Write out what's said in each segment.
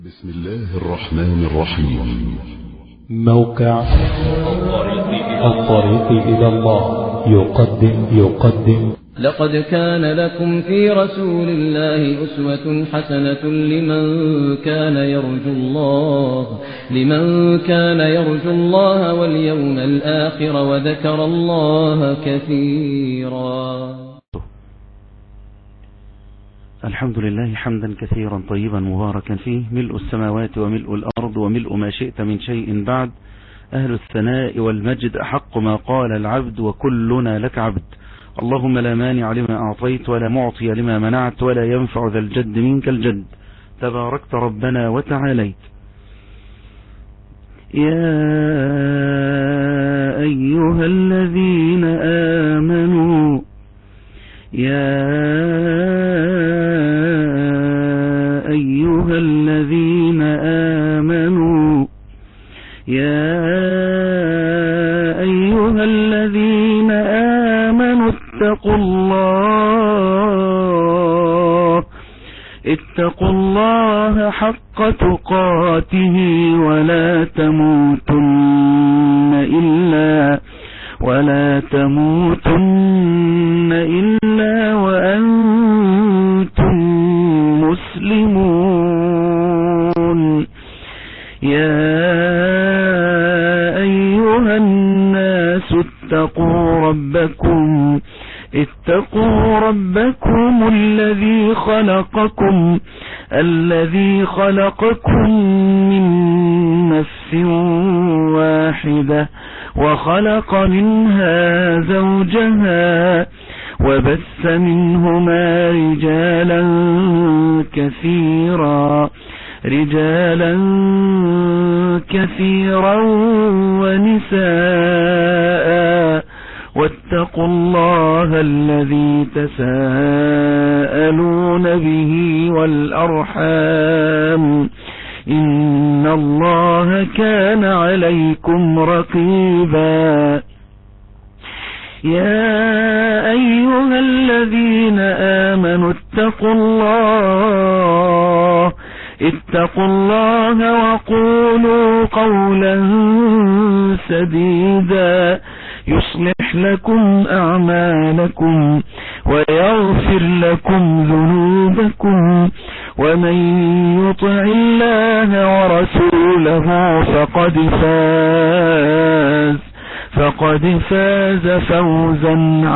بسم الله الرحمن الرحيم موقع الطريق إلى الله يقدم يقدم لقد كان لكم في رسول الله أسوة حسنة لمن كان يرجو الله لمن كان يرجو الله واليوم الآخر وذكر الله كثيرا الحمد لله حمدا كثيرا طيبا مباركا فيه ملء السماوات وملء الأرض وملء ما شئت من شيء بعد أهل الثناء والمجد أحق ما قال العبد وكلنا لك عبد اللهم لا مانع لما أعطيت ولا معطي لما منعت ولا ينفع ذا الجد منك الجد تباركت ربنا وتعاليت يا أيها الذين آمنوا يا أيها الذين آمنوا يا أيها الذين آمنوا اتقوا الله اتقوا الله حق تقاته ولا تموتن إلا ولا تموتن إلا وأنتم مسلمون يا أيها الناس اتقوا ربكم اتقوا ربكم الذي خلقكم الذي خلقكم من نفس واحدة وخلق منها زوجها وبث منهما رجالا كثيرا رجالا كثيرا ونساء واتقوا الله الذي تساءلون به والأرحام إن الله كان عليكم رقيبا يا أيها الذين آمنوا اتقوا الله اتقوا الله وقولوا قولا سديدا يصلح لكم أعمالكم ويغفر لكم ذنوبكم ومن يطع الله ورسوله فقد فاز فقد فاز فوزا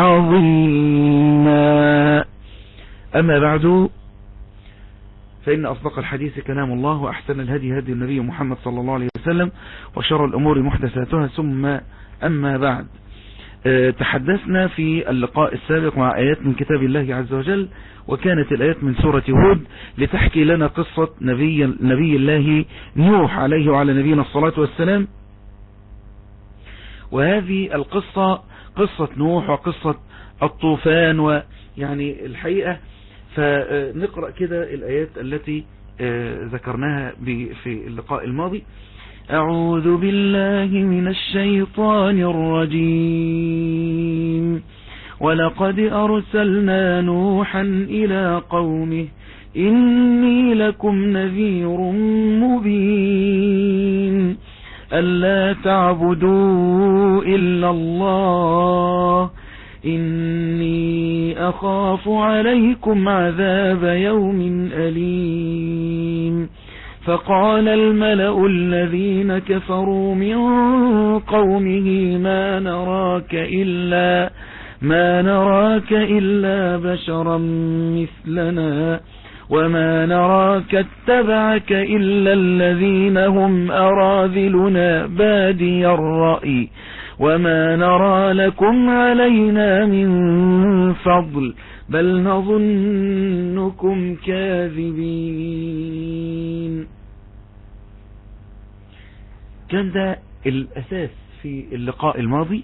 عظيما أما بعد فإن أصدق الحديث كلام الله وأحسن الهدي هدي النبي محمد صلى الله عليه وسلم وشر الأمور محدثاتها ثم أما بعد تحدثنا في اللقاء السابق مع آيات من كتاب الله عز وجل وكانت الآيات من سورة هود لتحكي لنا قصة نبي, نبي الله نوح عليه وعلى نبينا الصلاة والسلام وهذه القصة قصة نوح وقصة الطوفان ويعني الحقيقة فنقرأ كده الآيات التي ذكرناها في اللقاء الماضي أعوذ بالله من الشيطان الرجيم ولقد أرسلنا نوحا إلى قومه إني لكم نذير مبين ألا تعبدوا إلا الله إني أخاف عليكم عذاب يوم أليم فقال الملأ الذين كفروا من قومه ما نراك إلا ما نراك إلا بشرا مثلنا وما نراك اتبعك إلا الذين هم أراذلنا بادي الرأي وما نرى لكم علينا من فضل بل نظنكم كاذبين كان ده الأساس في اللقاء الماضي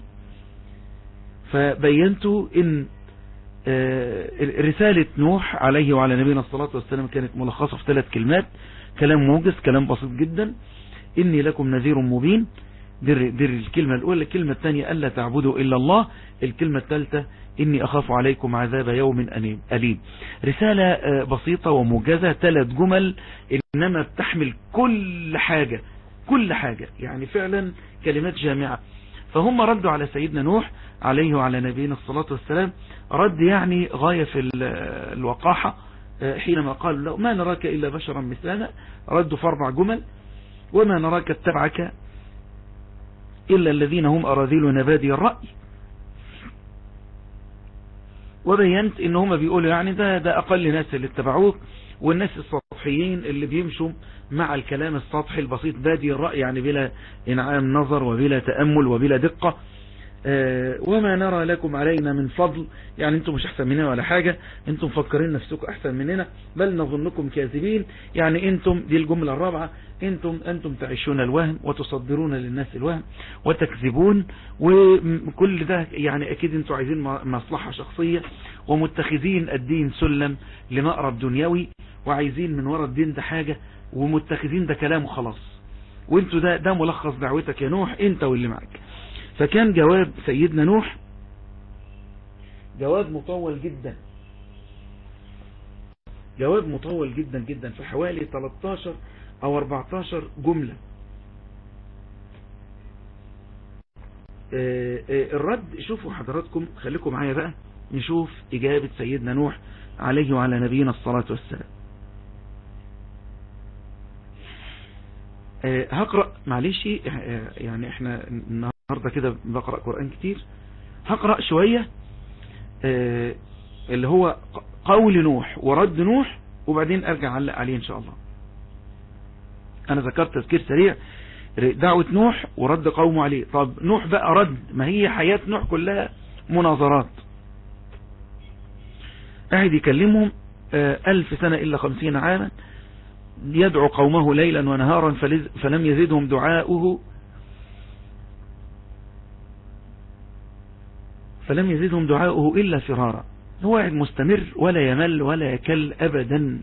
فبينت ان رسالة نوح عليه وعلى نبينا الصلاة والسلام كانت ملخصة في ثلاث كلمات كلام موجز كلام بسيط جدا إني لكم نذير مبين دي, دي الكلمة الأولى الكلمة الثانية ألا تعبدوا إلا الله الكلمة الثالثة إني أخاف عليكم عذاب يوم أليم رسالة بسيطة وموجزة ثلاث جمل إنما بتحمل كل حاجة كل حاجة يعني فعلا كلمات جامعة فهم ردوا على سيدنا نوح عليه وعلى نبينا الصلاة والسلام رد يعني غاية في الوقاحة حينما قالوا له ما نراك إلا بشرا مثلنا ردوا في أربع جمل وما نراك اتبعك إلا الذين هم أراذلنا بادي الرأي وبينت ان هم بيقولوا يعني ده ده اقل ناس اللي اتبعوك والناس السطحيين اللي بيمشوا مع الكلام السطحي البسيط بادي الرأي يعني بلا انعام نظر وبلا تأمل وبلا دقة آه وما نرى لكم علينا من فضل يعني انتم مش احسن مننا ولا حاجة انتم مفكرين نفسكم احسن مننا بل نظنكم كاذبين يعني انتم دي الجملة الرابعة انتم انتم تعيشون الوهم وتصدرون للناس الوهم وتكذبون وكل ده يعني اكيد انتم عايزين مصلحة شخصية ومتخذين الدين سلم لمقرب دنيوي وعايزين من وراء الدين ده حاجة ومتخذين ده كلام وخلاص وانتوا ده ده ملخص دعوتك يا نوح انت واللي معك فكان جواب سيدنا نوح جواب مطول جدا جواب مطول جدا جدا في حوالي 13 او 14 جملة الرد شوفوا حضراتكم خليكم معايا بقى نشوف اجابة سيدنا نوح عليه وعلى نبينا الصلاة والسلام هقرأ معلش يعني احنا النهاردة كده بقرأ قرآن كتير هقرأ شوية اللي هو قول نوح ورد نوح وبعدين ارجع علق عليه ان شاء الله انا ذكرت تذكير سريع دعوة نوح ورد قومه عليه طب نوح بقى رد ما هي حياة نوح كلها مناظرات قاعد يكلمهم ألف سنة إلا خمسين عاما يدعو قومه ليلا ونهارا فلم يزدهم دعاؤه فلم يزدهم دعاؤه إلا فرارا هو قاعد مستمر ولا يمل ولا يكل أبدا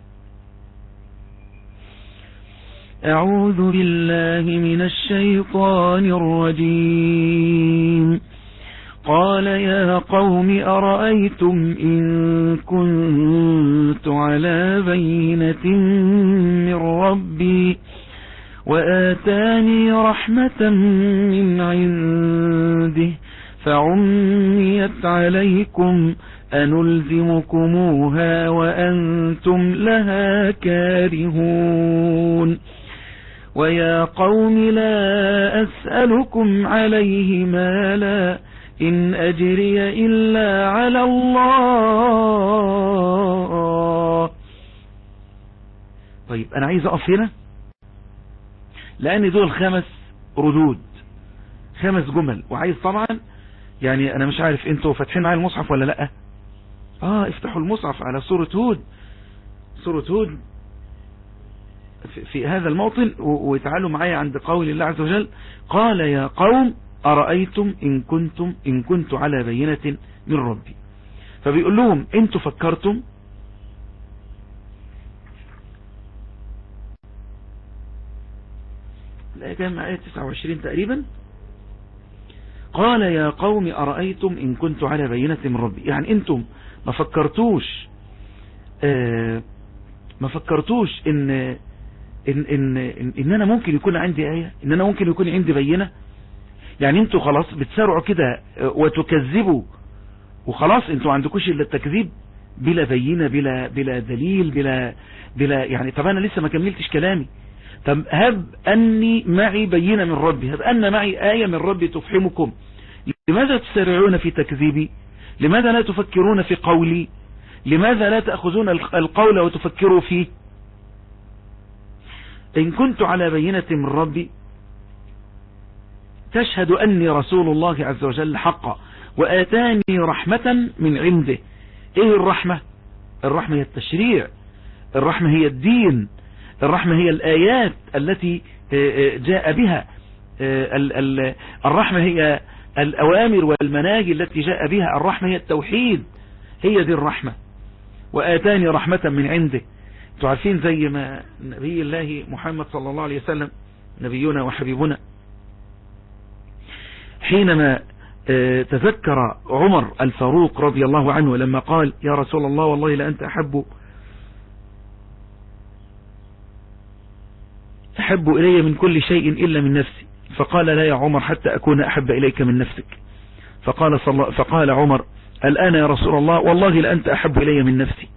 أعوذ بالله من الشيطان الرجيم قال يا قوم أرأيتم إن كنت على بينة من ربي وآتاني رحمة من عنده فعميت عليكم أنلزمكموها وأنتم لها كارهون ويا قوم لا أسألكم عليه مالا إن أجري إلا على الله طيب أنا عايز أقف هنا لأن دول خمس ردود خمس جمل وعايز طبعا يعني أنا مش عارف أنتوا فاتحين معايا المصحف ولا لأ آه افتحوا المصحف على سورة هود سورة هود في هذا الموطن وتعالوا معايا عند قول الله عز وجل قال يا قوم أرأيتم إن كنتم إن كنت على بينة من ربي فبيقول لهم انتوا فكرتم لا كان آية 29 تقريبا قال يا قوم أرأيتم إن كنت على بينة من ربي يعني انتم ما فكرتوش آه ما فكرتوش ان إن, إن, إن, إن أنا ممكن يكون عندي آية إن أنا ممكن يكون عندي بينة يعني انتوا خلاص بتسارعوا كده وتكذبوا وخلاص انتوا عندكوش الا التكذيب بلا بينة بلا بلا دليل بلا بلا يعني طب انا لسه ما كملتش كلامي طب هب اني معي بينة من ربي هب ان معي آية من ربي تفهمكم لماذا تسارعون في تكذيبي لماذا لا تفكرون في قولي لماذا لا تأخذون القول وتفكروا فيه إن كنت على بينة من ربي تشهد أني رسول الله عز وجل حقا وآتاني رحمة من عنده إيه الرحمة الرحمة هي التشريع الرحمة هي الدين الرحمة هي الآيات التي جاء بها الرحمة هي الأوامر والمناهج التي جاء بها الرحمة هي التوحيد هي دي الرحمة وآتاني رحمة من عنده تعرفين زي ما نبي الله محمد صلى الله عليه وسلم نبينا وحبيبنا حينما تذكر عمر الفاروق رضي الله عنه لما قال يا رسول الله والله لأنت أحب أحب إلي من كل شيء إلا من نفسي فقال لا يا عمر حتى أكون أحب إليك من نفسك فقال, صلى فقال عمر الآن يا رسول الله والله لأنت أحب إلي من نفسي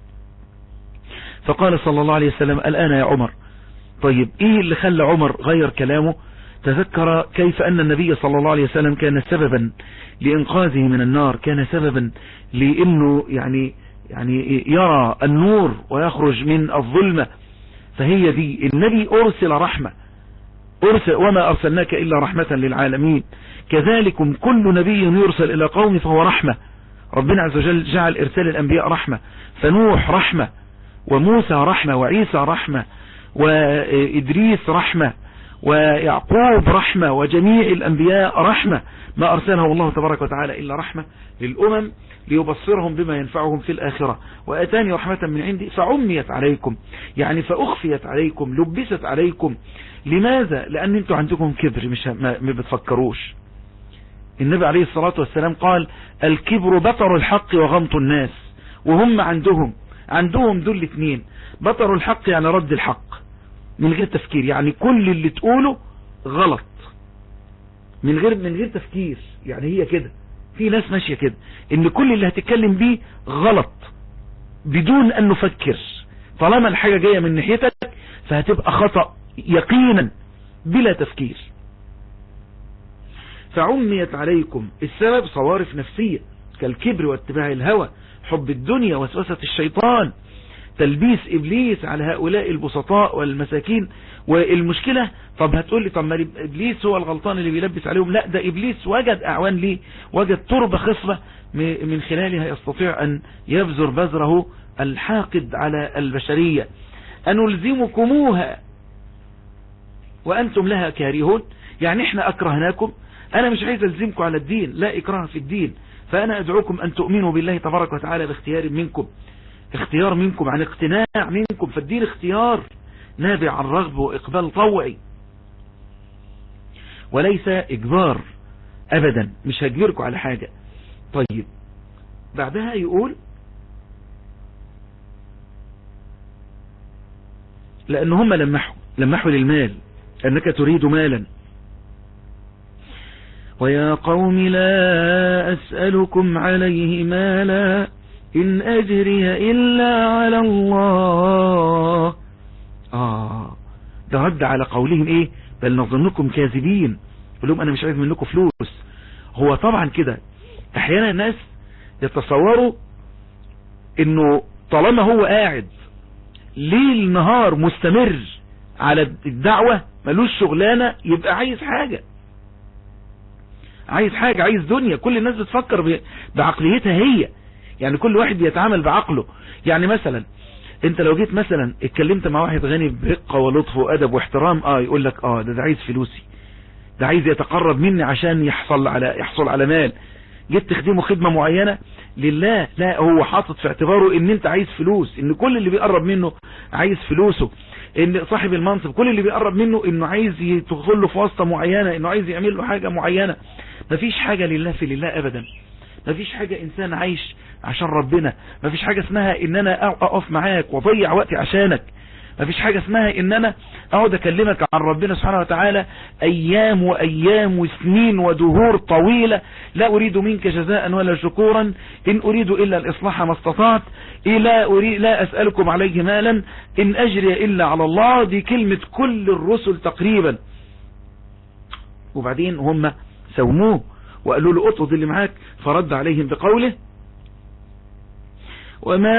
فقال صلى الله عليه وسلم الآن يا عمر طيب إيه اللي خلى عمر غير كلامه تذكر كيف أن النبي صلى الله عليه وسلم كان سببا لإنقاذه من النار كان سببا لأنه يعني يعني يرى النور ويخرج من الظلمة فهي دي النبي أرسل رحمة أرسل وما أرسلناك إلا رحمة للعالمين كذلكم كل نبي يرسل إلى قوم فهو رحمة ربنا عز وجل جعل إرسال الأنبياء رحمة فنوح رحمة وموسى رحمة وعيسى رحمة وإدريس رحمة ويعقوب رحمة وجميع الأنبياء رحمة ما أرسله الله تبارك وتعالى إلا رحمة للأمم ليبصرهم بما ينفعهم في الآخرة وأتاني رحمة من عندي فعميت عليكم يعني فأخفيت عليكم لبست عليكم لماذا لأن انتوا عندكم كبر مش ما بتفكروش النبي عليه الصلاة والسلام قال الكبر بطر الحق وغمط الناس وهم عندهم عندهم دول الاثنين بطر الحق يعني رد الحق من غير تفكير يعني كل اللي تقوله غلط من غير من غير تفكير يعني هي كده في ناس ماشية كده ان كل اللي هتتكلم بيه غلط بدون ان نفكر طالما الحاجة جاية من ناحيتك فهتبقى خطأ يقينا بلا تفكير فعميت عليكم السبب صوارف نفسية كالكبر واتباع الهوى حب الدنيا وسوسة الشيطان تلبيس إبليس على هؤلاء البسطاء والمساكين والمشكلة طب هتقول لي طب ما إبليس هو الغلطان اللي بيلبس عليهم لا ده إبليس وجد أعوان ليه وجد تربة خصبة من خلالها يستطيع أن يبذر بذره الحاقد على البشرية أنلزمكموها وأنتم لها كارهون يعني احنا أكرهناكم أنا مش عايز ألزمكم على الدين لا إكراه في الدين فأنا أدعوكم أن تؤمنوا بالله تبارك وتعالى باختيار منكم اختيار منكم عن اقتناع منكم فالدين اختيار نابع عن رغب وإقبال طوعي وليس إجبار أبدا مش هجبركم على حاجة طيب بعدها يقول لأن هم لمحوا لمحوا للمال أنك تريد مالا ويا قوم لا أسألكم عليه مالا إن أجري إلا على الله آه ده رد على قولهم إيه بل نظنكم كاذبين قل لهم أنا مش عايز منكم فلوس هو طبعا كده أحيانا الناس يتصوروا إنه طالما هو قاعد ليل نهار مستمر على الدعوة ملوش شغلانة يبقى عايز حاجة عايز حاجة عايز دنيا كل الناس بتفكر بعقليتها هي يعني كل واحد بيتعامل بعقله يعني مثلا انت لو جيت مثلا اتكلمت مع واحد غني برقة ولطف وادب واحترام اه يقول لك اه ده, ده عايز فلوسي ده عايز يتقرب مني عشان يحصل على يحصل على مال جيت تخدمه خدمة معينة لله لا هو حاطط في اعتباره ان انت عايز فلوس ان كل اللي بيقرب منه عايز فلوسه ان صاحب المنصب كل اللي بيقرب منه انه عايز يدخل له في واسطة معينة انه عايز يعمل له حاجة معينة مفيش حاجة لله في لله ابدا مفيش حاجة انسان عايش عشان ربنا مفيش حاجة اسمها ان انا اقف معاك واضيع وقتي عشانك مفيش حاجة اسمها ان انا اقعد اكلمك عن ربنا سبحانه وتعالى ايام وايام وسنين ودهور طويلة لا اريد منك جزاء ولا شكورا ان اريد الا الاصلاح ما استطعت لا اريد لا اسألكم عليه مالا ان اجري الا على الله دي كلمة كل الرسل تقريبا وبعدين هم سوموه وقالوا له اطرد اللي معاك فرد عليهم بقوله وما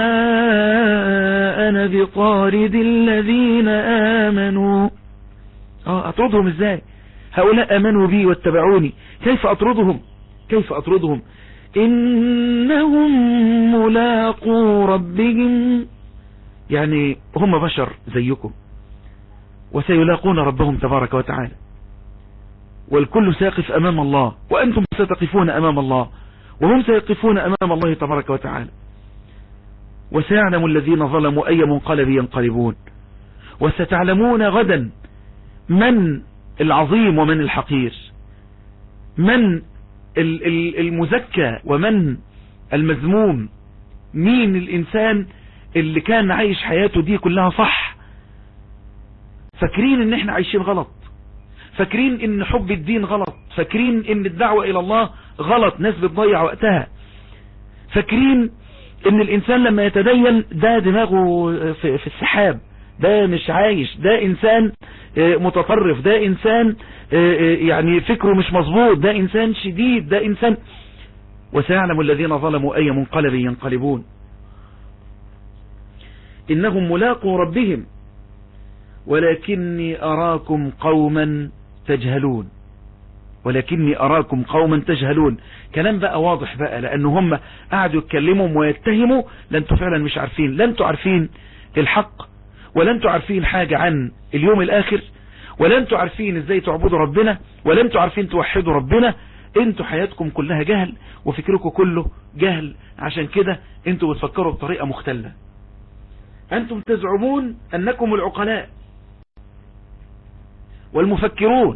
أنا بطارد الذين آمنوا اه أطردهم ازاي هؤلاء آمنوا بي واتبعوني كيف أطردهم كيف أطردهم إنهم ملاقوا ربهم يعني هم بشر زيكم وسيلاقون ربهم تبارك وتعالى والكل ساقف أمام الله وأنتم ستقفون أمام الله وهم سيقفون أمام الله تبارك وتعالى وسيعلم الذين ظلموا أي منقلب ينقلبون وستعلمون غدا من العظيم ومن الحقير من المزكى ومن المذموم مين الانسان اللي كان عايش حياته دي كلها صح فاكرين ان احنا عايشين غلط فاكرين ان حب الدين غلط فاكرين ان الدعوة الى الله غلط ناس بتضيع وقتها فاكرين ان الانسان لما يتدين ده دماغه في, في السحاب ده مش عايش ده انسان متطرف ده انسان يعني فكره مش مظبوط ده انسان شديد ده انسان وسيعلم الذين ظلموا اي منقلب ينقلبون انهم ملاقوا ربهم ولكني اراكم قوما تجهلون ولكني اراكم قوما تجهلون كلام بقى واضح بقى لان هم قعدوا يتكلموا ويتهموا لا انتوا فعلا مش عارفين لا انتوا عارفين الحق ولا انتوا عارفين حاجة عن اليوم الاخر ولا انتوا عارفين ازاي تعبدوا ربنا ولا انتوا عارفين توحدوا ربنا انتوا حياتكم كلها جهل وفكركم كله جهل عشان كده انتوا بتفكروا بطريقة مختلة انتم تزعمون انكم العقلاء والمفكرون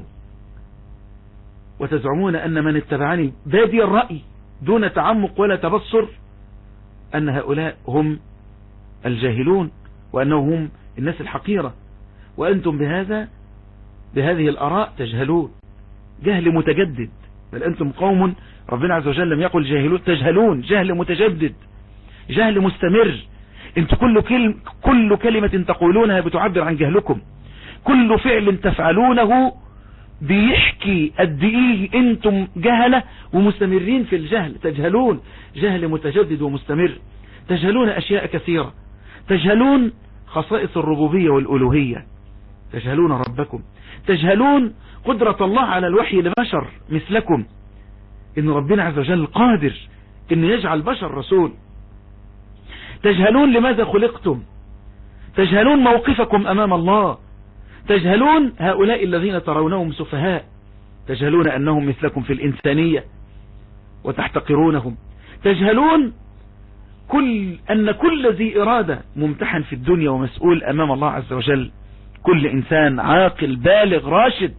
وتزعمون ان من اتبعني بادي الرأي دون تعمق ولا تبصر ان هؤلاء هم الجاهلون وانهم هم الناس الحقيرة وانتم بهذا بهذه الاراء تجهلون جهل متجدد بل انتم قوم ربنا عز وجل لم يقل جاهلون تجهلون جهل متجدد جهل مستمر انت كل كلمة, كل كلمة تقولونها بتعبر عن جهلكم كل فعل تفعلونه بيحكي قد ايه انتم جهلة ومستمرين في الجهل تجهلون جهل متجدد ومستمر تجهلون اشياء كثيرة تجهلون خصائص الربوبية والالوهية تجهلون ربكم تجهلون قدرة الله على الوحي لبشر مثلكم ان ربنا عز وجل قادر ان يجعل بشر رسول تجهلون لماذا خلقتم تجهلون موقفكم امام الله تجهلون هؤلاء الذين ترونهم سفهاء تجهلون انهم مثلكم في الانسانية وتحتقرونهم تجهلون كل ان كل ذي ارادة ممتحن في الدنيا ومسؤول امام الله عز وجل كل انسان عاقل بالغ راشد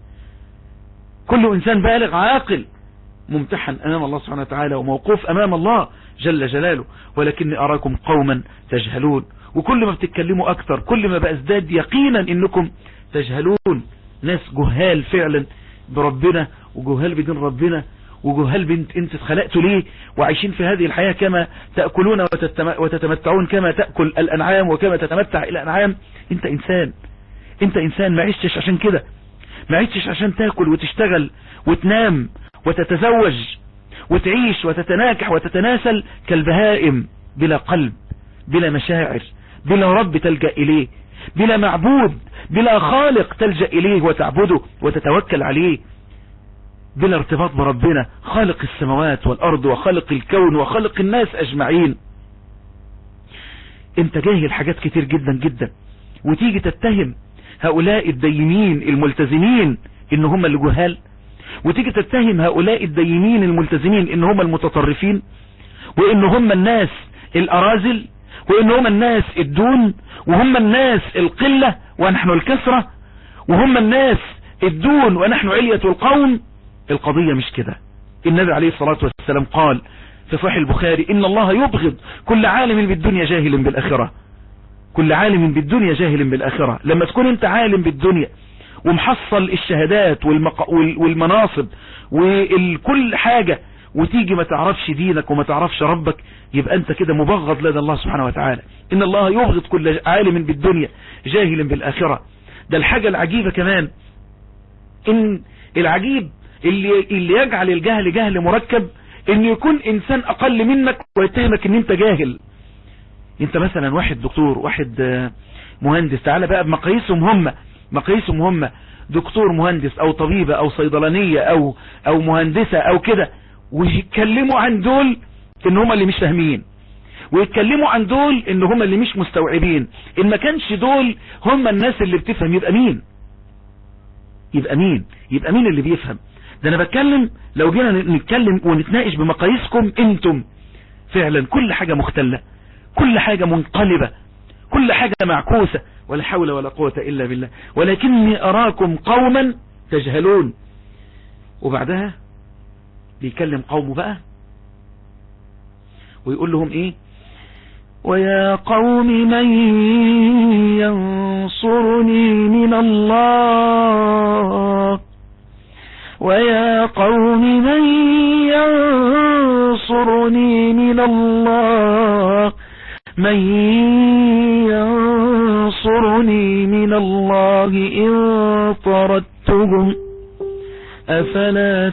كل انسان بالغ عاقل ممتحن امام الله سبحانه وتعالى وموقوف امام الله جل جلاله ولكني اراكم قوما تجهلون وكل ما بتتكلموا اكتر كل ما بازداد يقينا انكم تجهلون ناس جهال فعلا بربنا وجهال بدين ربنا وجهال بنت انت اتخلقتوا ليه وعايشين في هذه الحياة كما تأكلون وتتمتعون كما تأكل الأنعام وكما تتمتع الأنعام انت إنسان انت إنسان ما عشتش عشان كده ما عشتش عشان تاكل وتشتغل وتنام وتتزوج وتعيش وتتناكح وتتناسل كالبهائم بلا قلب بلا مشاعر بلا رب تلجأ إليه بلا معبود بلا خالق تلجأ إليه وتعبده وتتوكل عليه بلا ارتباط بربنا خالق السماوات والأرض وخالق الكون وخالق الناس أجمعين انت جاهل حاجات كتير جدا جدا وتيجي تتهم هؤلاء الدينين الملتزمين ان هم اللي جهال وتيجي تتهم هؤلاء الدينين الملتزمين ان هم المتطرفين وان هم الناس الأرازل وان هم الناس الدون وهم الناس القلة ونحن الكسرة وهم الناس الدون ونحن علية القوم القضية مش كده النبي عليه الصلاة والسلام قال في صحيح البخاري ان الله يبغض كل عالم بالدنيا جاهل بالآخرة كل عالم بالدنيا جاهل بالآخرة لما تكون انت عالم بالدنيا ومحصل الشهادات والمق... والمناصب وكل حاجة وتيجي ما تعرفش دينك وما تعرفش ربك يبقى انت كده مبغض لدى الله سبحانه وتعالى ان الله يبغض كل عالم بالدنيا جاهل بالآخرة ده الحاجة العجيبة كمان ان العجيب اللي, اللي يجعل الجهل جهل مركب ان يكون انسان اقل منك ويتهمك ان انت جاهل انت مثلا واحد دكتور واحد مهندس تعالى بقى بمقاييسهم هم مقاييسهم هم دكتور مهندس او طبيبة او صيدلانية او او مهندسة او كده ويتكلموا عن دول ان هم اللي مش فاهمين ويتكلموا عن دول ان هم اللي مش مستوعبين ان ما كانش دول هم الناس اللي بتفهم يبقى مين يبقى مين يبقى مين اللي بيفهم ده انا بتكلم لو جينا نتكلم ونتناقش بمقاييسكم انتم فعلا كل حاجة مختلة كل حاجة منقلبة كل حاجة معكوسة ولا حول ولا قوة الا بالله ولكني اراكم قوما تجهلون وبعدها بيكلم قومه بقى ويقول لهم ايه ويا قوم من ينصرني من الله ويا قوم من ينصرني من الله من ينصرني من الله إن طردتهم أفلا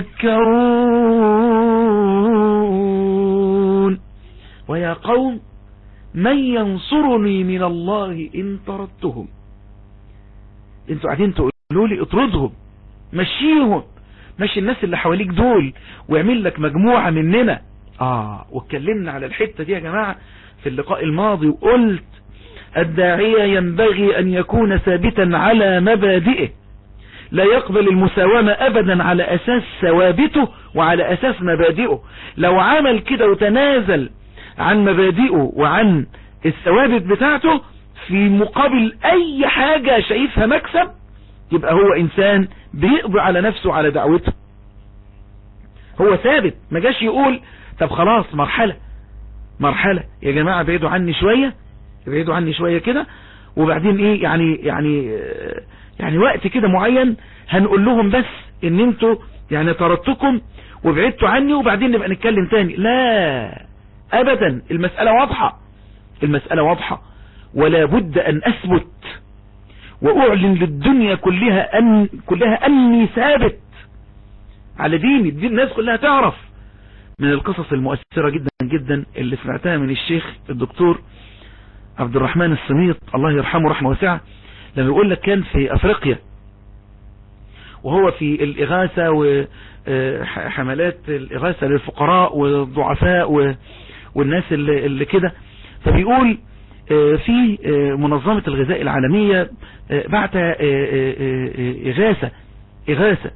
تذكرون ويا قوم من ينصرني من الله إن طردتهم انتوا قاعدين تقولوا لي اطردهم مشيهم مشي الناس اللي حواليك دول ويعمل لك مجموعة مننا اه واتكلمنا على الحتة دي يا جماعة في اللقاء الماضي وقلت الداعية ينبغي ان يكون ثابتا على مبادئه لا يقبل المساومة ابدا على اساس ثوابته وعلى اساس مبادئه لو عمل كده وتنازل عن مبادئه وعن الثوابت بتاعته في مقابل اي حاجة شايفها مكسب يبقى هو انسان بيقضي على نفسه على دعوته هو ثابت ما جاش يقول طب خلاص مرحلة مرحلة يا جماعة بعيدوا عني شوية بعيدوا عني شوية كده وبعدين ايه يعني يعني يعني وقت كده معين هنقول لهم بس ان انتوا يعني طردتكم وبعدتوا عني وبعدين نبقى نتكلم تاني لا ابدا المسألة واضحة المسألة واضحة ولا بد ان اثبت واعلن للدنيا كلها ان كلها اني ثابت على ديني دي الناس كلها تعرف من القصص المؤثرة جدا جدا اللي سمعتها من الشيخ الدكتور عبد الرحمن السميط الله يرحمه رحمه واسعة لما يقول لك كان في افريقيا وهو في الاغاثة وحملات الاغاثة للفقراء والضعفاء والناس اللي, اللي كده فبيقول في منظمة الغذاء العالمية بعت إغاثة إغاثة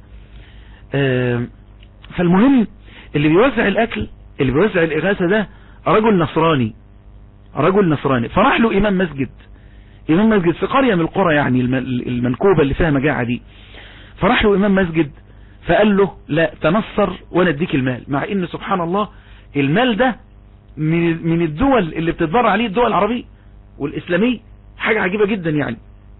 فالمهم اللي بيوزع الأكل اللي بيوزع الإغاثة ده رجل نصراني رجل نصراني فراح له إمام مسجد إمام مسجد في قرية من القرى يعني المنكوبة اللي فيها مجاعة دي فراح له إمام مسجد فقال له لا تنصر وانا اديك المال مع ان سبحان الله المال ده من من الدول اللي بتتبرع عليه الدول العربية والإسلامية حاجة عجيبة جدا يعني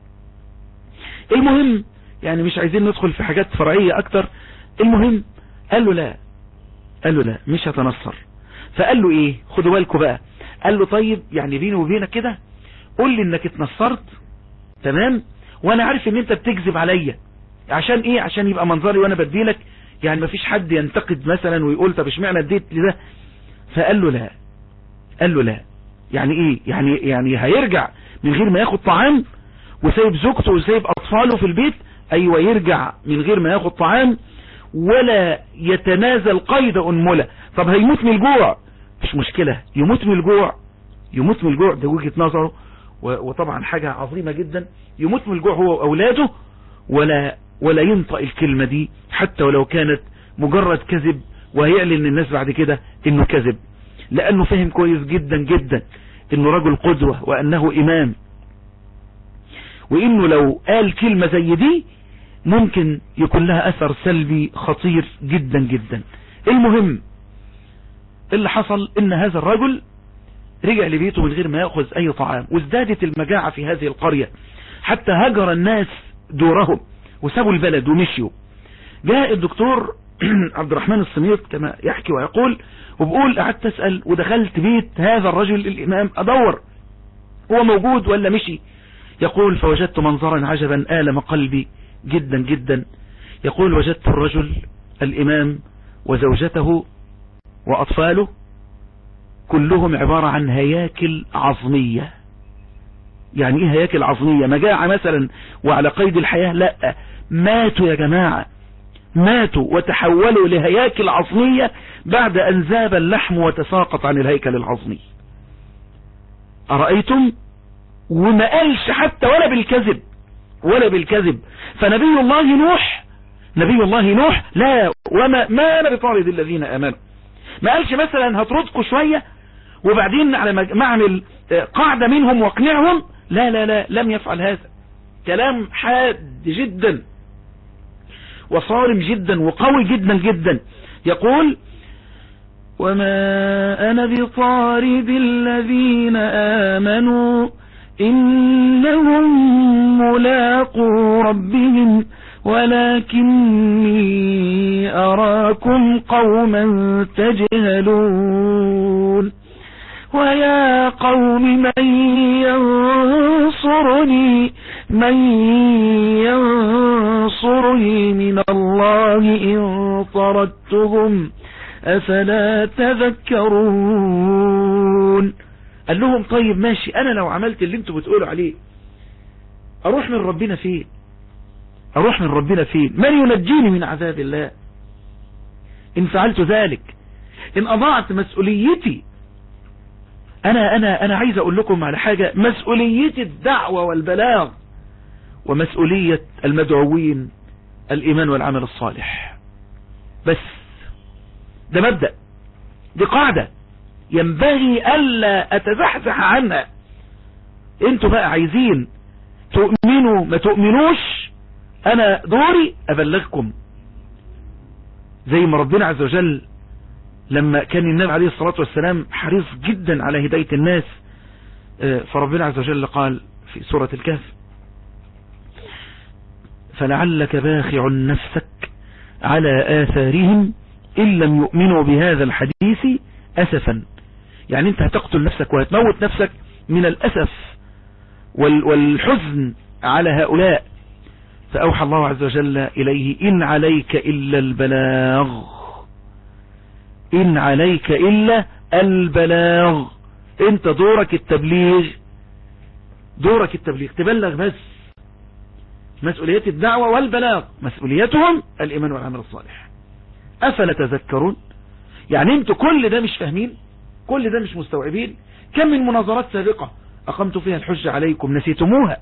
المهم يعني مش عايزين ندخل في حاجات فرعية أكتر المهم قال له لا قال له لا مش هتنصر فقال له ايه خدوا بالكم بقى قال له طيب يعني بيني وبينك كده قول لي انك اتنصرت تمام وانا عارف ان انت بتكذب عليا عشان ايه عشان يبقى منظري وانا بديلك يعني مفيش حد ينتقد مثلا ويقول طب اشمعنى اديت لي ده فقال له لا قال له لا يعني ايه يعني يعني هيرجع من غير ما ياخد طعام وسايب زوجته وسايب اطفاله في البيت ايوه يرجع من غير ما ياخد طعام ولا يتنازل قيد انملة طب هيموت من الجوع مش مشكلة يموت من الجوع يموت من الجوع ده وجهة نظره وطبعا حاجة عظيمة جدا يموت من الجوع هو واولاده ولا ولا ينطق الكلمة دي حتى ولو كانت مجرد كذب وهيعلن الناس بعد كده انه كذب لانه فهم كويس جدا جدا انه رجل قدوة وانه امام وانه لو قال كلمة زي دي ممكن يكون لها اثر سلبي خطير جدا جدا المهم اللي حصل ان هذا الرجل رجع لبيته من غير ما يأخذ اي طعام وازدادت المجاعة في هذه القرية حتى هجر الناس دورهم وسابوا البلد ومشيوا جاء الدكتور عبد الرحمن السميط كما يحكي ويقول وبقول قعدت اسأل ودخلت بيت هذا الرجل الامام ادور هو موجود ولا مشي يقول فوجدت منظرا عجبا آلم قلبي جدا جدا يقول وجدت الرجل الامام وزوجته واطفاله كلهم عبارة عن هياكل عظمية يعني ايه هياكل عظمية مجاعة مثلا وعلى قيد الحياة لا ماتوا يا جماعة ماتوا وتحولوا لهياكل عظمية بعد أن ذاب اللحم وتساقط عن الهيكل العظمي أرأيتم وما قالش حتى ولا بالكذب ولا بالكذب فنبي الله نوح نبي الله نوح لا وما ما أنا بطارد الذين آمنوا ما قالش مثلا هطردكم شوية وبعدين على ما اعمل قاعدة منهم واقنعهم لا لا لا لم يفعل هذا كلام حاد جدا وصارم جدا وقوي جدا جدا يقول وما أنا بطارد الذين آمنوا إنهم ملاقوا ربهم ولكني أراكم قوما تجهلون ويا قوم من ينصرني من ينصرني من الله إن طردتهم أفلا تذكرون قال لهم طيب ماشي أنا لو عملت اللي انتوا بتقولوا عليه أروح من ربنا فين أروح من ربنا فين من ينجيني من عذاب الله إن فعلت ذلك إن أضعت مسؤوليتي أنا أنا أنا عايز أقول لكم على حاجة مسؤولية الدعوة والبلاغ ومسؤولية المدعوين الإيمان والعمل الصالح بس ده مبدأ دي قاعدة ينبغي ألا أتزحزح عنها انتوا بقى عايزين تؤمنوا ما تؤمنوش أنا دوري أبلغكم زي ما ربنا عز وجل لما كان النبي عليه الصلاة والسلام حريص جدا على هداية الناس فربنا عز وجل قال في سورة الكهف فلعلك باخع نفسك على آثارهم إن لم يؤمنوا بهذا الحديث أسفا يعني انت هتقتل نفسك وهتموت نفسك من الأسف والحزن على هؤلاء فأوحى الله عز وجل إليه إن عليك إلا البلاغ إن عليك إلا البلاغ انت دورك التبليغ دورك التبليغ تبلغ بس مسؤوليات الدعوة والبلاغ مسؤوليتهم الإيمان والعمل الصالح أفلا تذكرون يعني انتوا كل ده مش فاهمين كل ده مش مستوعبين كم من مناظرات سابقة أقمت فيها الحجة عليكم نسيتموها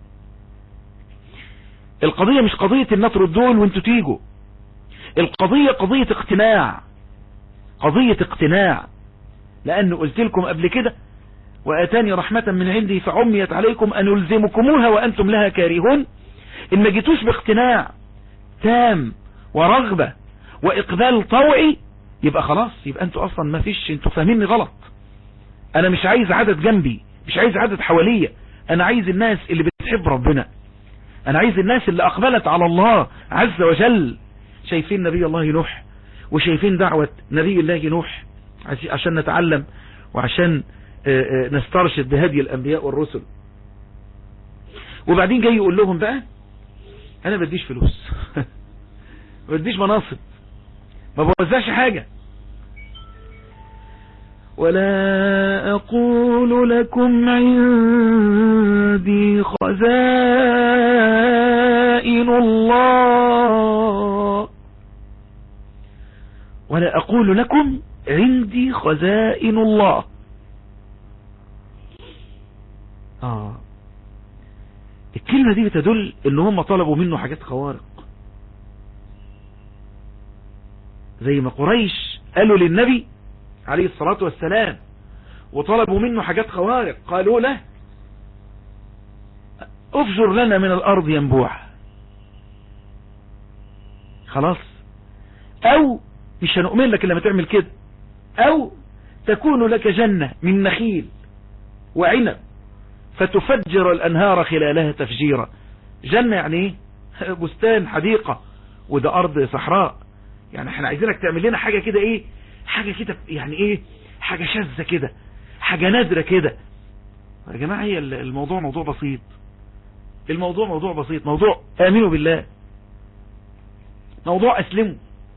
القضية مش قضية النطر الدول وانتوا تيجوا القضية قضية اقتناع قضية اقتناع لأن قلت لكم قبل كده وآتاني رحمة من عندي فعميت عليكم أن ألزمكموها وأنتم لها كارهون إن ما جيتوش باقتناع تام ورغبة وإقبال طوعي يبقى خلاص يبقى أنتوا أصلا ما فيش أنتوا فاهميني غلط أنا مش عايز عدد جنبي مش عايز عدد حواليا أنا عايز الناس اللي بتحب ربنا أنا عايز الناس اللي أقبلت على الله عز وجل شايفين نبي الله نوح وشايفين دعوة نبي الله نوح عشان نتعلم وعشان نسترشد بهدي الأنبياء والرسل وبعدين جاي يقول لهم بقى أنا بديش فلوس ما بديش مناصب ما بوزعش حاجة ولا أقول لكم عندي خزائن الله ولا أقول لكم عندي خزائن الله آه الكلمة دي بتدل ان هم طلبوا منه حاجات خوارق زي ما قريش قالوا للنبي عليه الصلاة والسلام وطلبوا منه حاجات خوارق قالوا له افجر لنا من الارض ينبوع خلاص او مش هنؤمن لك لما تعمل كده او تكون لك جنة من نخيل وعنب فتفجر الانهار خلالها تفجيرا جنة يعني ايه بستان حديقة وده ارض صحراء يعني احنا عايزينك تعمل لنا حاجة كده ايه حاجة كده يعني ايه حاجة شاذة كده حاجة نادرة كده يا جماعة هي الموضوع موضوع بسيط الموضوع موضوع بسيط موضوع امنوا بالله موضوع اسلموا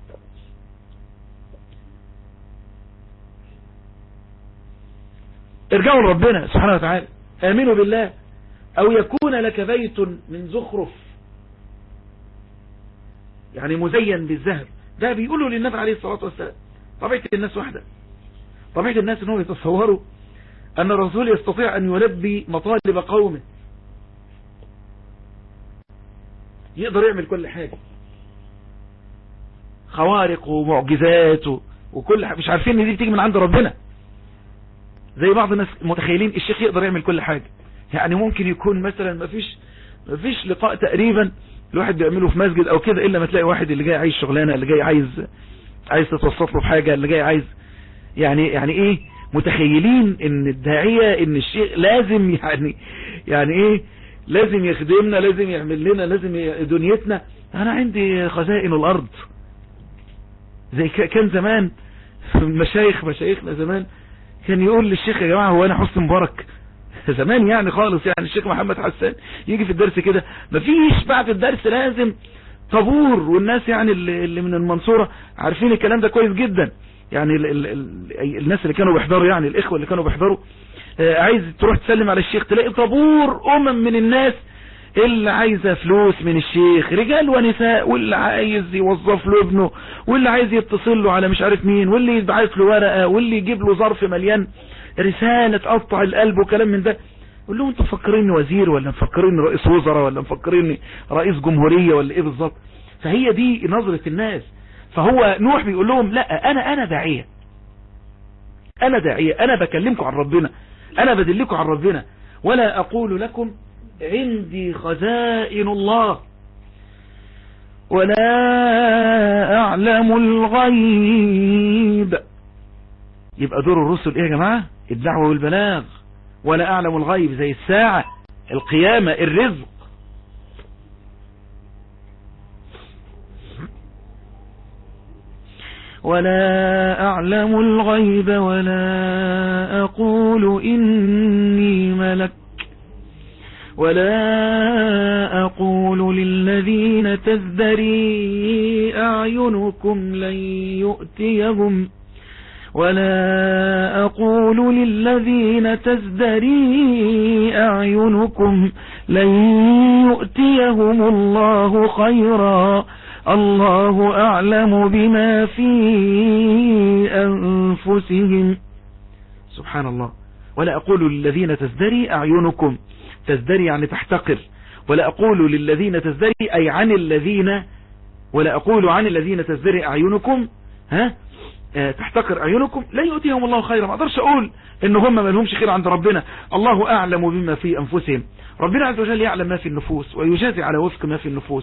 ارجعوا لربنا سبحانه وتعالى امنوا بالله او يكون لك بيت من زخرف يعني مزين بالذهب ده بيقولوا للنبي عليه الصلاة والسلام طبيعة الناس واحدة طبيعة الناس انهم يتصوروا ان الرسول يستطيع ان يلبي مطالب قومه يقدر يعمل كل حاجة خوارق ومعجزات وكل حاجة مش عارفين ان دي بتيجي من عند ربنا زي بعض الناس متخيلين الشيخ يقدر يعمل كل حاجة يعني ممكن يكون مثلا ما فيش ما فيش لقاء تقريبا الواحد بيعمله في مسجد او كده الا ما تلاقي واحد اللي جاي عايز شغلانه اللي جاي عايز عايز تتوسط له بحاجة اللي جاي عايز يعني يعني ايه متخيلين ان الداعية ان الشيخ لازم يعني يعني ايه لازم يخدمنا لازم يعمل لنا لازم ي- دنيتنا انا عندي خزائن الارض زي ك- كان زمان المشايخ مشايخنا زمان كان يقول للشيخ يا جماعة هو انا حسن مبارك زمان يعني خالص يعني الشيخ محمد حسان يجي في الدرس كده مفيش بعد الدرس لازم طابور والناس يعني اللي اللي من المنصورة عارفين الكلام ده كويس جدا يعني ال ال ال الناس اللي كانوا بيحضروا يعني الاخوة اللي كانوا بيحضروا آه، عايز تروح تسلم على الشيخ تلاقي طابور امم من الناس اللي عايزة فلوس من الشيخ رجال ونساء واللي عايز يوظف له ابنه واللي عايز يتصل له على مش عارف مين واللي يبعت له ورقة واللي يجيب له ظرف مليان رسالة تقطع القلب وكلام من ده قول له انتوا مفكريني وزير ولا مفكريني رئيس وزراء ولا مفكريني رئيس جمهورية ولا ايه بالظبط فهي دي نظرة الناس فهو نوح بيقول لهم لا انا انا داعية انا داعية انا بكلمكم عن ربنا انا بدلكم عن ربنا ولا اقول لكم عندي خزائن الله ولا اعلم الغيب يبقى دور الرسل ايه يا جماعة الدعوة والبلاغ ولا اعلم الغيب زي الساعة القيامة الرزق ولا أعلم الغيب ولا أقول إني ملك ولا أقول للذين تزدري أعينكم لن يؤتيهم ولا أقول للذين تزدري أعينكم لن يؤتيهم الله خيرا الله أعلم بما في أنفسهم سبحان الله ولا أقول للذين تزدري أعينكم تزدري يعني تحتقر ولا أقول للذين تزدري أي عن الذين ولا أقول عن الذين تزدري أعينكم ها آه، تحتقر أعينكم لا يؤتيهم الله خيرا ما أقدرش أقول إن هم ما لهمش خير عند ربنا الله أعلم بما في أنفسهم ربنا عز وجل يعلم ما في النفوس ويجازي على وفق ما في النفوس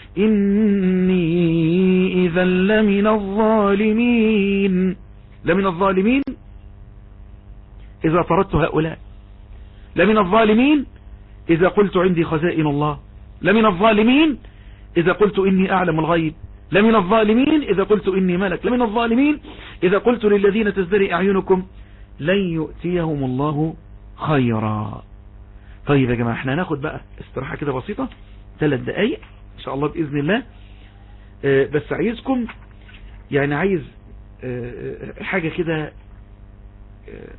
إني إذا لمن الظالمين لمن الظالمين إذا طردت هؤلاء لمن الظالمين إذا قلت عندي خزائن الله لمن الظالمين إذا قلت إني أعلم الغيب لمن الظالمين إذا قلت إني ملك لمن الظالمين إذا قلت للذين تزدري أعينكم لن يؤتيهم الله خيرا طيب يا جماعة احنا هناخد بقى استراحة كده بسيطة ثلاث دقايق ان شاء الله بإذن الله آه، بس عايزكم يعني عايز آه، آه، حاجة كده آه،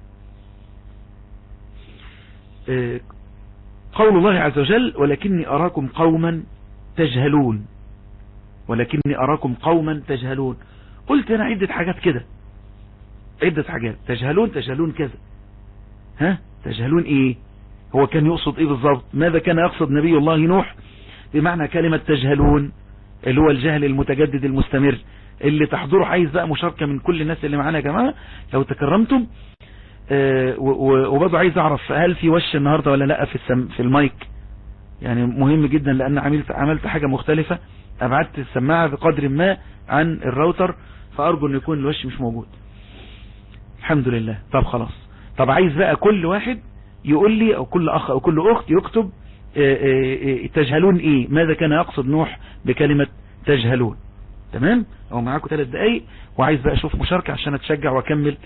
آه، قول الله عز وجل ولكني أراكم قوما تجهلون ولكني أراكم قوما تجهلون قلت أنا عدة حاجات كده عدة حاجات تجهلون تجهلون كذا ها تجهلون ايه هو كان يقصد ايه بالظبط ماذا كان يقصد نبي الله نوح بمعنى كلمة تجهلون اللي هو الجهل المتجدد المستمر اللي تحضره عايز بقى مشاركة من كل الناس اللي معانا يا جماعة لو تكرمتم آه، و- و- وبرضه عايز اعرف هل في وش النهاردة ولا لا في السم في المايك يعني مهم جدا لان عملت عملت حاجة مختلفة ابعدت السماعة بقدر ما عن الراوتر فارجو ان يكون الوش مش موجود الحمد لله طب خلاص طب عايز بقى كل واحد يقول لي او كل اخ او كل اخت يكتب آه، آه، آه، تجهلون ايه ماذا كان يقصد نوح بكلمة تجهلون تمام او معاكم ثلاث دقايق وعايز بقى اشوف مشاركة عشان اتشجع واكمل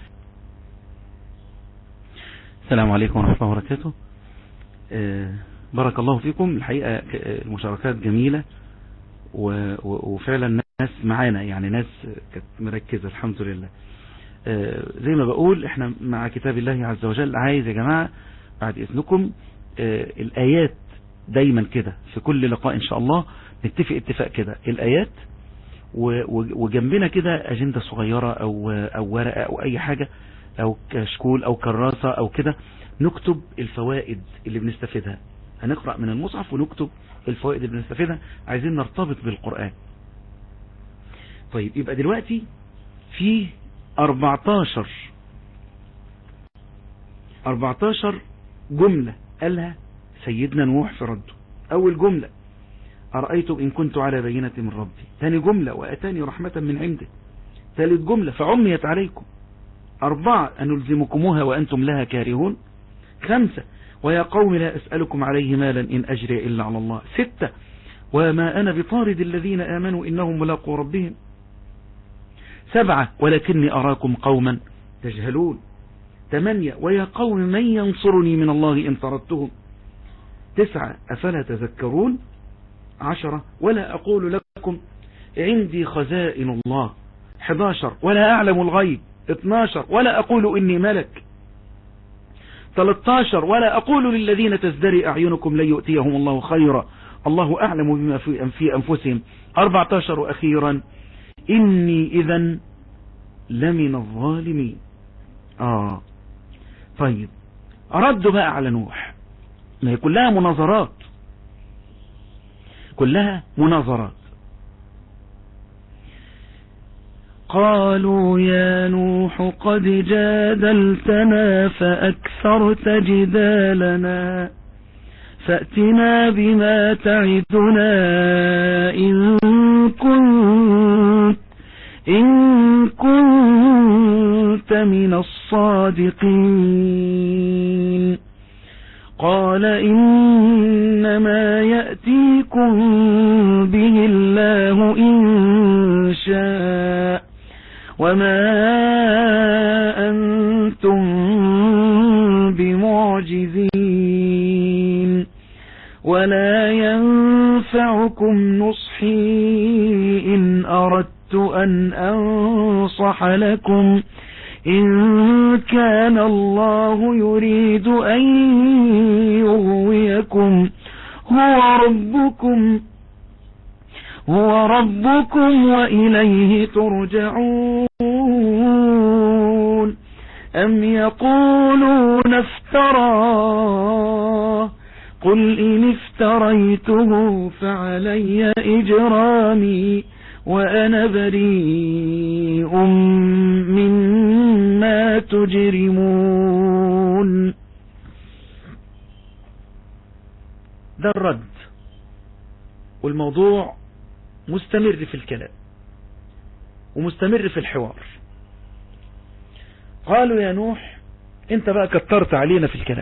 السلام عليكم ورحمة الله وبركاته آه، بارك الله فيكم الحقيقة آه، المشاركات جميلة و- و- وفعلا ناس معانا يعني ناس كانت مركزة الحمد لله آه، زي ما بقول احنا مع كتاب الله عز وجل عايز يا جماعة بعد اذنكم آه، الايات دايما كده في كل لقاء ان شاء الله نتفق اتفاق كده الايات و- و- وجنبنا كده اجندة صغيرة او او ورقة او اي حاجة او كشكول او كراسة او كده نكتب الفوائد اللي بنستفيدها هنقرأ من المصحف ونكتب الفوائد اللي بنستفيدها عايزين نرتبط بالقرآن طيب يبقى دلوقتي في 14 14 جملة قالها سيدنا نوح في رده أول جملة أرأيتم إن كنت على بينة من ربي ثاني جملة وأتاني رحمة من عنده ثالث جملة فعميت عليكم أربعة أنلزمكموها وأنتم لها كارهون خمسة ويا قوم لا أسألكم عليه مالا إن أجري إلا على الله ستة وما أنا بطارد الذين آمنوا إنهم ملاقوا ربهم سبعة ولكني أراكم قوما تجهلون ثمانية ويا قوم من ينصرني من الله إن طردتهم تسعة أفلا تذكرون عشرة ولا أقول لكم عندي خزائن الله 11 ولا أعلم الغيب 12 ولا أقول إني ملك 13 ولا أقول للذين تزدري أعينكم لن يؤتيهم الله خيرا الله أعلم بما في أنفسهم 14 وأخيرا إني إذا لمن الظالمين آه طيب ردوا بقى على نوح ما هي كلها مناظرات كلها مناظرات قالوا يا نوح قد جادلتنا فأكثرت جدالنا فأتنا بما تعدنا إن كنت, إن كنت من الصادقين قال إنما يأتيكم به الله إن شاء وما أنتم بمعجزين ولا ينفعكم نصحي إن أردت أن أنصح لكم إن كان الله يريد أن يغويكم هو ربكم هو ربكم وإليه ترجعون أم يقولون افتراه قل إن افتريته فعلي إجرامي وأنا بريء مما تجرمون ده الرد والموضوع مستمر في الكلام ومستمر في الحوار قالوا يا نوح انت بقى كترت علينا في الكلام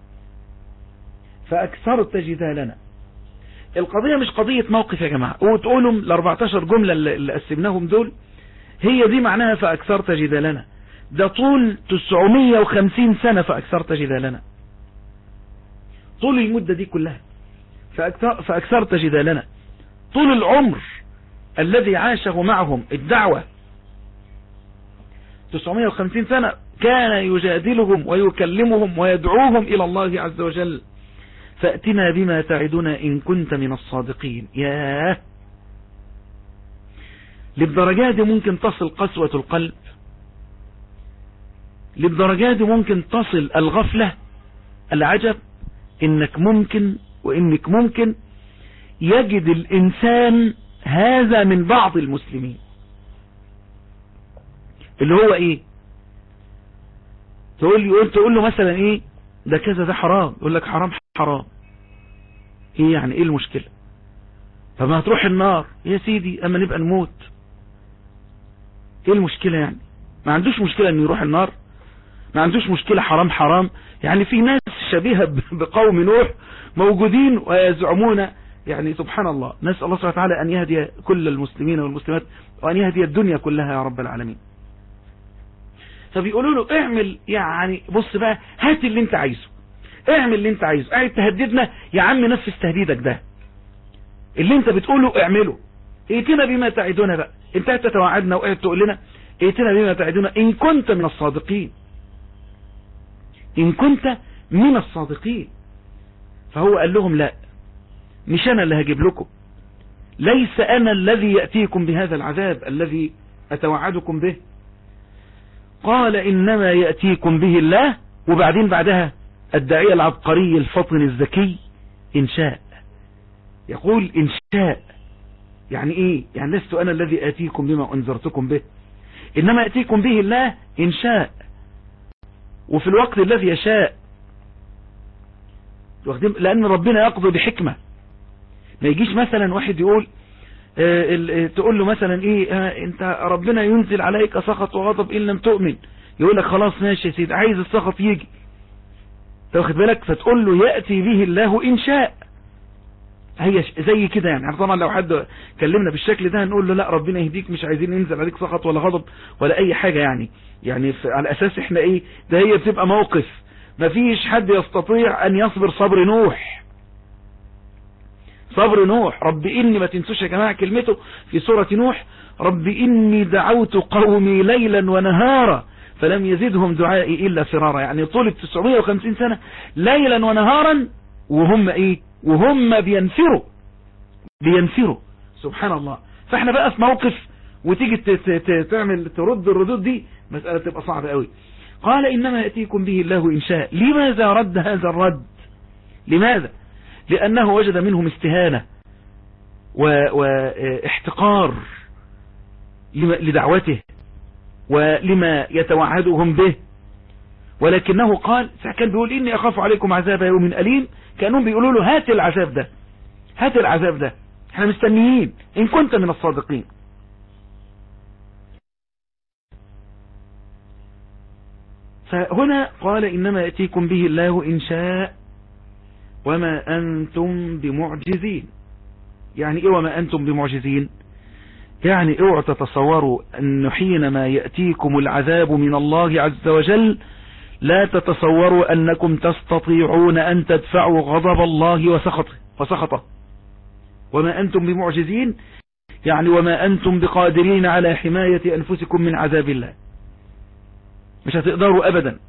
فأكثرت جدالنا القضية مش قضية موقف يا جماعة وتقولوا ال 14 جملة اللي قسمناهم دول هي دي معناها فأكثرت جدالنا ده طول 950 سنة فأكثرت جدالنا طول المدة دي كلها فأكثر فأكثرت جدالنا طول العمر الذي عاشه معهم الدعوة 950 سنة كان يجادلهم ويكلمهم ويدعوهم إلى الله عز وجل فأتنا بما تعدنا إن كنت من الصادقين ياه للدرجات دي ممكن تصل قسوة القلب للدرجات دي ممكن تصل الغفلة العجب انك ممكن وانك ممكن يجد الانسان هذا من بعض المسلمين اللي هو ايه تقول لي تقول له مثلا ايه ده كذا ده حرام يقول لك حرام حرام ايه يعني ايه المشكلة طب ما هتروح النار يا سيدي اما نبقى نموت ايه المشكلة يعني ما عندوش مشكلة انه يروح النار ما عندوش مشكلة حرام حرام يعني في ناس شبيهة بقوم نوح موجودين ويزعمون يعني سبحان الله نسأل الله سبحانه وتعالى أن يهدي كل المسلمين والمسلمات وأن يهدي الدنيا كلها يا رب العالمين فبيقولوا له اعمل يعني بص بقى هات اللي انت عايزه اعمل اللي انت عايزه قاعد تهددنا يا عم نفذ تهديدك ده اللي انت بتقوله اعمله ائتنا بما تعدنا بقى انت تتوعدنا وقاعد تقول لنا ائتنا بما تعدنا ان كنت من الصادقين ان كنت من الصادقين فهو قال لهم لا مش انا اللي هجيب لكم ليس انا الذي يأتيكم بهذا العذاب الذي اتوعدكم به قال انما يأتيكم به الله وبعدين بعدها الداعية العبقري الفطن الذكي إن شاء يقول إن شاء يعني إيه يعني لست أنا الذي آتيكم بما أنذرتكم به إنما يأتيكم به الله إن شاء وفي الوقت الذي يشاء لأن ربنا يقضي بحكمة ما يجيش مثلا واحد يقول آه، ال- آه، تقول له مثلا ايه آه، انت ربنا ينزل عليك سخط وغضب ان لم تؤمن يقول لك خلاص ماشي يا سيدي عايز السخط يجي تاخد بالك فتقول له يأتي به الله إن شاء هي ش- زي كده يعني طبعا لو حد كلمنا بالشكل ده هنقول له لا ربنا يهديك مش عايزين ينزل عليك سخط ولا غضب ولا اي حاجة يعني يعني ف- على اساس احنا ايه ده هي بتبقى موقف مفيش حد يستطيع ان يصبر صبر نوح صبر نوح رب إني ما تنسوش يا جماعة كلمته في سورة نوح رب إني دعوت قومي ليلا ونهارا فلم يزدهم دعائي إلا فرارا يعني طول 950 سنة ليلا ونهارا وهم إيه وهم بينفروا بينفروا سبحان الله فاحنا بقى في موقف وتيجي ت- ت- ت- تعمل ترد الردود دي مسألة تبقى صعبة قوي قال إنما يأتيكم به الله إن شاء لماذا رد هذا الرد لماذا لأنه وجد منهم استهانة واحتقار لدعوته ولما يتوعدهم به ولكنه قال كان بيقول إني أخاف عليكم عذاب يوم أليم كأنهم بيقولوا له هات العذاب ده هات العذاب ده احنا مستنيين إن كنت من الصادقين فهنا قال إنما يأتيكم به الله إن شاء وما أنتم بمعجزين يعني إيه وما أنتم بمعجزين يعني اوعوا تتصوروا أن حينما يأتيكم العذاب من الله عز وجل لا تتصوروا أنكم تستطيعون أن تدفعوا غضب الله وسخطه, وسخطه وما أنتم بمعجزين يعني وما أنتم بقادرين على حماية أنفسكم من عذاب الله مش هتقدروا أبدا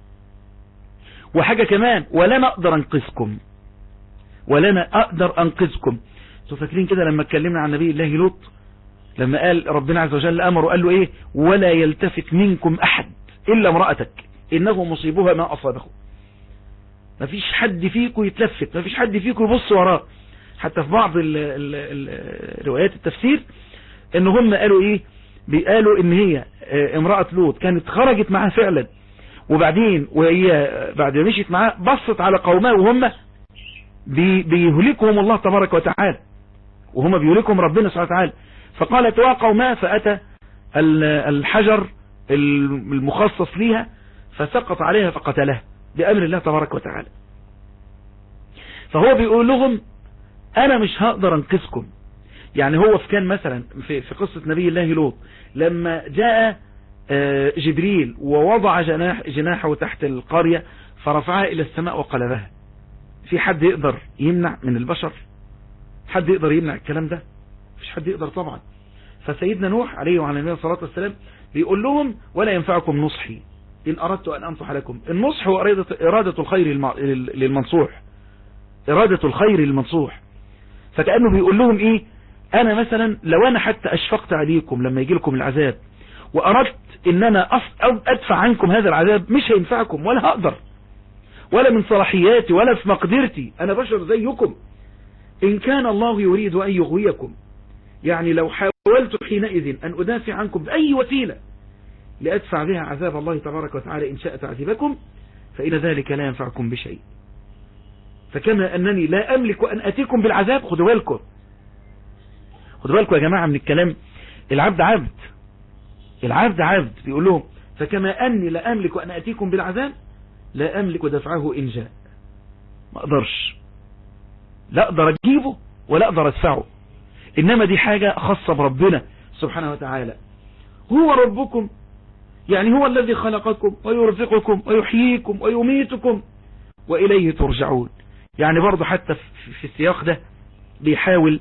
وحاجة كمان ولن أقدر أنقذكم ولن أقدر أنقذكم انتوا فاكرين كده لما اتكلمنا عن نبي الله لوط لما قال ربنا عز وجل أمره قال له إيه ولا يلتفت منكم أحد إلا امرأتك إنه مصيبها ما أصابه مفيش حد فيكم يتلفت مفيش حد فيكم يبص وراه حتى في بعض ال ال ال روايات التفسير ان هم قالوا ايه بيقالوا ان هي امرأة لوط كانت خرجت معاه فعلا وبعدين وهي بعد ما مشيت معاه بصت على قومها وهم بي بيهلكهم الله تبارك وتعالى وهم بيهلكهم ربنا سبحانه وتعالى فقالت وقوما فأتى الحجر المخصص ليها فسقط عليها فقتلها بأمر الله تبارك وتعالى فهو بيقول لهم أنا مش هقدر أنقذكم يعني هو في كان مثلا في, في قصة نبي الله لوط لما جاء جبريل ووضع جناح جناحه تحت القرية فرفعها إلى السماء وقلبها في حد يقدر يمنع من البشر حد يقدر يمنع الكلام ده مش حد يقدر طبعا فسيدنا نوح عليه وعلى النبي الصلاة والسلام بيقول لهم ولا ينفعكم نصحي إن أردت أن أنصح لكم النصح هو إرادة, إرادة الخير للمنصوح إرادة الخير للمنصوح فكأنه بيقول لهم إيه أنا مثلا لو أنا حتى أشفقت عليكم لما يجي لكم العذاب وأردت إن أنا أدفع عنكم هذا العذاب مش هينفعكم ولا هقدر ولا من صلاحياتي ولا في مقدرتي أنا بشر زيكم إن كان الله يريد أن يغويكم يعني لو حاولت حينئذ أن أدافع عنكم بأي وسيلة لأدفع بها عذاب الله تبارك وتعالى إن شاء تعذيبكم فإن ذلك لا ينفعكم بشيء فكما أنني لا أملك أن أتيكم بالعذاب خدوا بالكم خدوا بالكم يا جماعة من الكلام العبد عبد العبد عبد بيقول لهم فكما أني لا أملك أن أتيكم بالعذاب لا أملك دفعه إن جاء ما أقدرش لا أقدر أجيبه ولا أقدر أدفعه إنما دي حاجة خاصة بربنا سبحانه وتعالى هو ربكم يعني هو الذي خلقكم ويرزقكم ويحييكم ويميتكم وإليه ترجعون يعني برضه حتى في السياق ده بيحاول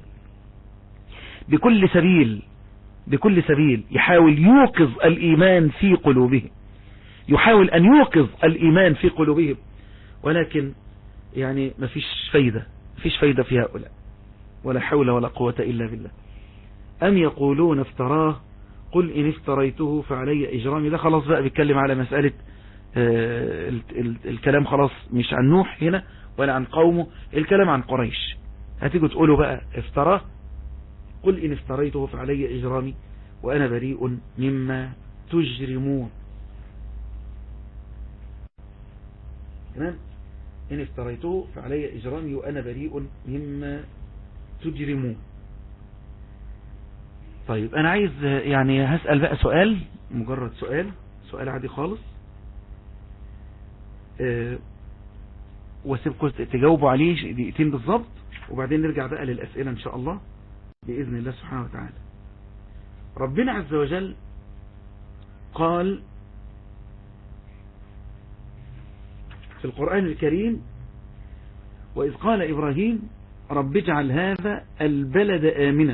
بكل سبيل بكل سبيل يحاول يوقظ الإيمان في قلوبهم يحاول أن يوقظ الإيمان في قلوبهم ولكن يعني ما فيش فايدة فيش فايدة في هؤلاء ولا حول ولا قوة إلا بالله أم يقولون افتراه قل إن افتريته فعلي إجرامي ده خلاص بقى بيتكلم على مسألة آه الكلام خلاص مش عن نوح هنا ولا عن قومه الكلام عن قريش هتيجوا تقولوا بقى افتراه قل إن افتريته فعلي إجرامي وأنا بريء مما تجرمون تمام إن افتريته فعلي إجرامي وأنا بريء مما تجرمون طيب انا عايز يعني هسأل بقى سؤال مجرد سؤال سؤال عادي خالص أه واسيبكم تجاوبوا عليه دقيقتين بالظبط وبعدين نرجع بقى للأسئلة ان شاء الله بإذن الله سبحانه وتعالى ربنا عز وجل قال في القرآن الكريم وإذ قال إبراهيم رب اجعل هذا البلد آمنا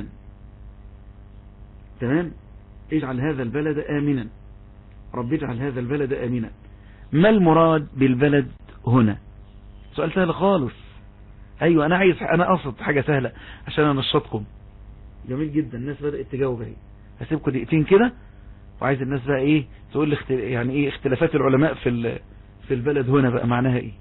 تمام اجعل هذا البلد آمنا رب اجعل هذا البلد آمنا ما المراد بالبلد هنا سؤال سهل خالص ايوه انا عايز انا اقصد حاجة سهلة عشان انشطكم جميل جدا الناس بدأت تجاوب اهي هسيبكم دقيقتين كده وعايز الناس بقى ايه تقول لي يعني ايه اختلافات العلماء في في البلد هنا بقى معناها ايه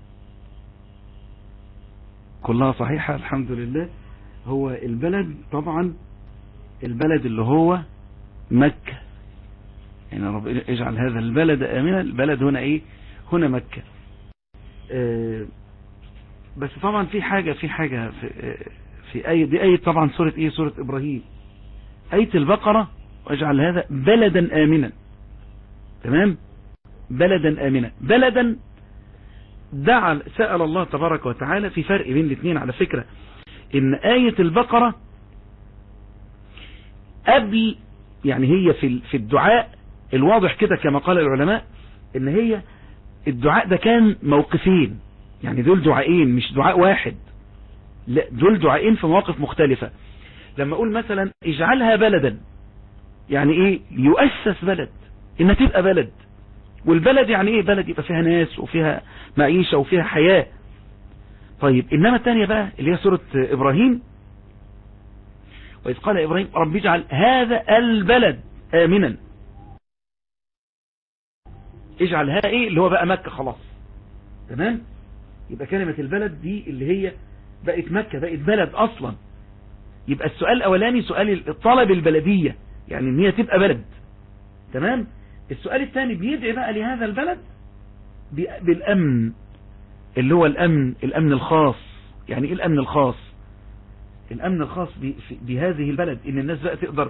كلها صحيحة الحمد لله هو البلد طبعا البلد اللي هو مكة يعني رب اجعل هذا البلد آمنا البلد هنا ايه هنا مكة آه بس طبعا في حاجة في حاجة في, آه في آية دي آية طبعا سورة ايه سورة ابراهيم آية البقرة واجعل هذا بلدا آمنا تمام بلدا آمنا بلدا دعا سأل الله تبارك وتعالى في فرق بين الاثنين على فكرة ان آية البقرة قبل يعني هي في في الدعاء الواضح كده كما قال العلماء ان هي الدعاء ده كان موقفين يعني دول دعائين مش دعاء واحد لا دول دعائين في مواقف مختلفة لما اقول مثلا اجعلها بلدا يعني ايه يؤسس بلد انها تبقى بلد والبلد يعني ايه بلد يبقى فيها ناس وفيها معيشة وفيها حياة طيب انما الثانية بقى اللي هي سورة ابراهيم وإذ قال إبراهيم رب اجعل هذا البلد آمنا اجعل هذا ايه اللي هو بقى مكة خلاص تمام يبقى كلمة البلد دي اللي هي بقت مكة بقت بلد اصلا يبقى السؤال الاولاني سؤال طلب البلدية يعني ان هي تبقى بلد تمام السؤال الثاني بيدعي بقى لهذا البلد بالامن اللي هو الامن الامن الخاص يعني ايه الامن الخاص الامن الخاص بهذه البلد ان الناس بقى تقدر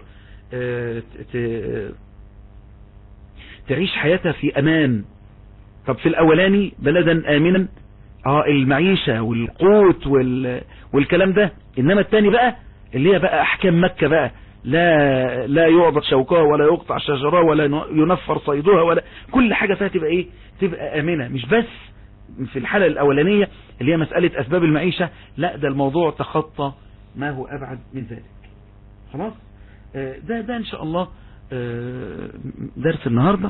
تعيش حياتها في امان طب في الاولاني بلدا امنا اه المعيشة والقوت وال... والكلام ده انما التاني بقى اللي هي بقى احكام مكة بقى لا لا يعبط شوكها ولا يقطع شجرها ولا ينفر صيدها ولا كل حاجة فيها تبقى ايه تبقى امنة مش بس في الحالة الاولانية اللي هي مسألة اسباب المعيشة لا ده الموضوع تخطى ما هو ابعد من ذلك خلاص ده ده ان شاء الله درس النهاردة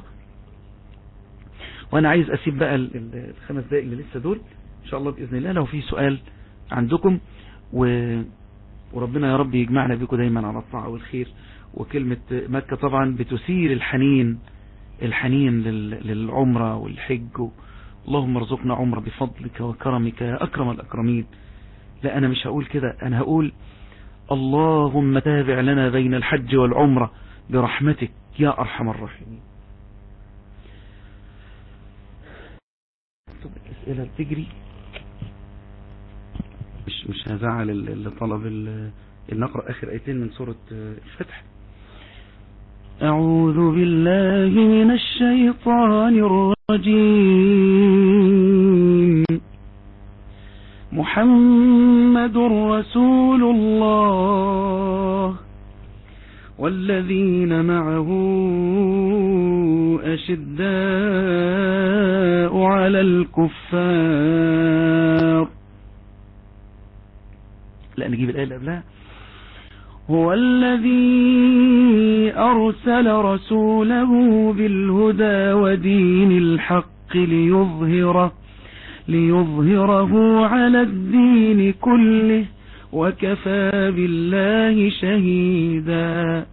وانا عايز اسيب بقى الخمس دقائق اللي لسه دول ان شاء الله باذن الله لو في سؤال عندكم و وربنا يا رب يجمعنا بكم دايما على الطاعة والخير وكلمة مكة طبعا بتثير الحنين الحنين للعمرة والحج اللهم ارزقنا عمرة بفضلك وكرمك يا أكرم الأكرمين لا أنا مش هقول كده أنا هقول اللهم تابع لنا بين الحج والعمرة برحمتك يا أرحم الراحمين الأسئلة بتجري مش مش هزعل اللي طلب اللي نقرأ آخر آيتين من سورة الفتح أعوذ بالله من الشيطان الرجيم محمد رسول الله والذين معه أشداء على الكفار لا نجيب الآية اللي قبلها هو الذي أرسل رسوله بالهدى ودين الحق ليظهره ليظهره على الدين كله وكفى بالله شهيدا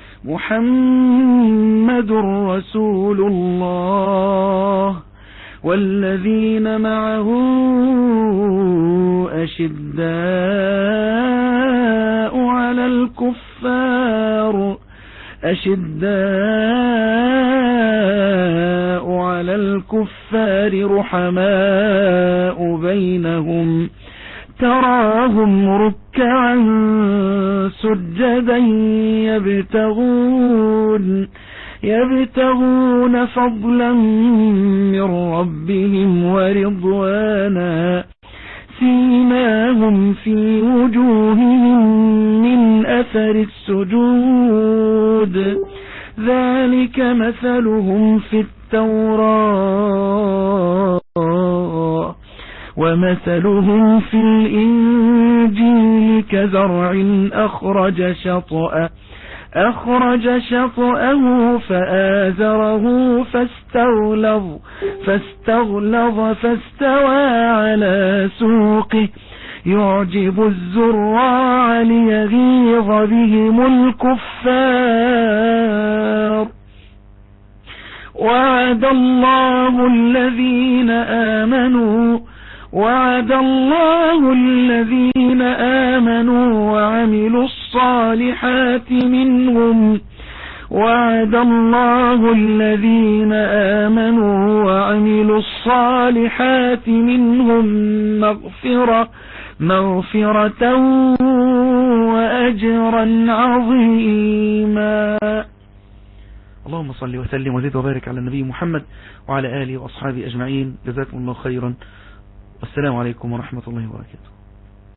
محمد رسول الله والذين معه أشداء على الكفار أشداء على الكفار رحماء بينهم تراهم ركعا سجدا يبتغون يبتغون فضلا من ربهم ورضوانا سيماهم في وجوههم من أثر السجود ذلك مثلهم في التوراة ومثلهم في الإنجيل كزرع أخرج شطأ أخرج شطأه فآزره فاستغلظ فاستغلظ فاستوى على سوقه يعجب الزراع ليغيظ بهم الكفار وعد الله الذين آمنوا وعد الله الذين آمنوا وعملوا الصالحات منهم وعد الله الذين آمنوا وعملوا الصالحات منهم مغفرة مغفرة وأجرا عظيما اللهم صل وسلم وزد وبارك على النبي محمد وعلى آله وأصحابه أجمعين جزاكم الله خيرا والسلام عليكم ورحمة الله وبركاته